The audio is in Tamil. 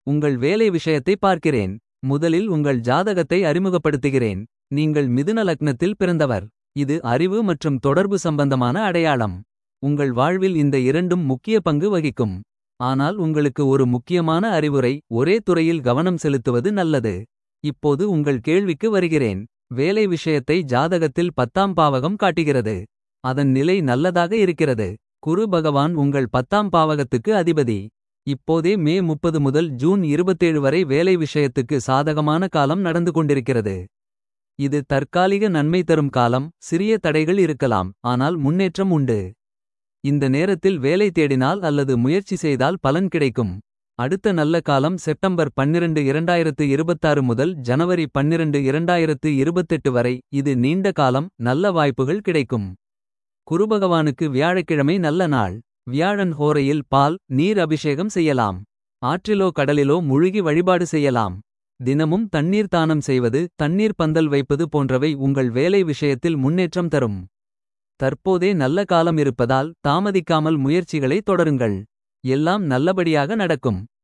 உங்கள் வேலை விஷயத்தை பார்க்கிறேன் முதலில் உங்கள் ஜாதகத்தை அறிமுகப்படுத்துகிறேன் நீங்கள் மிதுன லக்னத்தில் பிறந்தவர் இது அறிவு மற்றும் தொடர்பு சம்பந்தமான அடையாளம் உங்கள் வாழ்வில் இந்த இரண்டும் முக்கிய பங்கு வகிக்கும் ஆனால் உங்களுக்கு ஒரு முக்கியமான அறிவுரை ஒரே துறையில் கவனம் செலுத்துவது நல்லது இப்போது உங்கள் கேள்விக்கு வருகிறேன் வேலை விஷயத்தை ஜாதகத்தில் பத்தாம் பாவகம் காட்டுகிறது அதன் நிலை நல்லதாக இருக்கிறது குரு பகவான் உங்கள் பத்தாம் பாவகத்துக்கு அதிபதி இப்போதே மே முப்பது முதல் ஜூன் இருபத்தேழு வரை வேலை விஷயத்துக்கு சாதகமான காலம் நடந்து கொண்டிருக்கிறது இது தற்காலிக நன்மை தரும் காலம் சிறிய தடைகள் இருக்கலாம் ஆனால் முன்னேற்றம் உண்டு இந்த நேரத்தில் வேலை தேடினால் அல்லது முயற்சி செய்தால் பலன் கிடைக்கும் அடுத்த நல்ல காலம் செப்டம்பர் பன்னிரண்டு இரண்டாயிரத்து இருபத்தாறு முதல் ஜனவரி பன்னிரண்டு இரண்டாயிரத்து இருபத்தெட்டு வரை இது நீண்ட காலம் நல்ல வாய்ப்புகள் கிடைக்கும் குருபகவானுக்கு வியாழக்கிழமை நல்ல நாள் வியாழன் ஹோரையில் பால் நீர் அபிஷேகம் செய்யலாம் ஆற்றிலோ கடலிலோ முழுகி வழிபாடு செய்யலாம் தினமும் தண்ணீர் தானம் செய்வது தண்ணீர் பந்தல் வைப்பது போன்றவை உங்கள் வேலை விஷயத்தில் முன்னேற்றம் தரும் தற்போதே நல்ல காலம் இருப்பதால் தாமதிக்காமல் முயற்சிகளை தொடருங்கள் எல்லாம் நல்லபடியாக நடக்கும்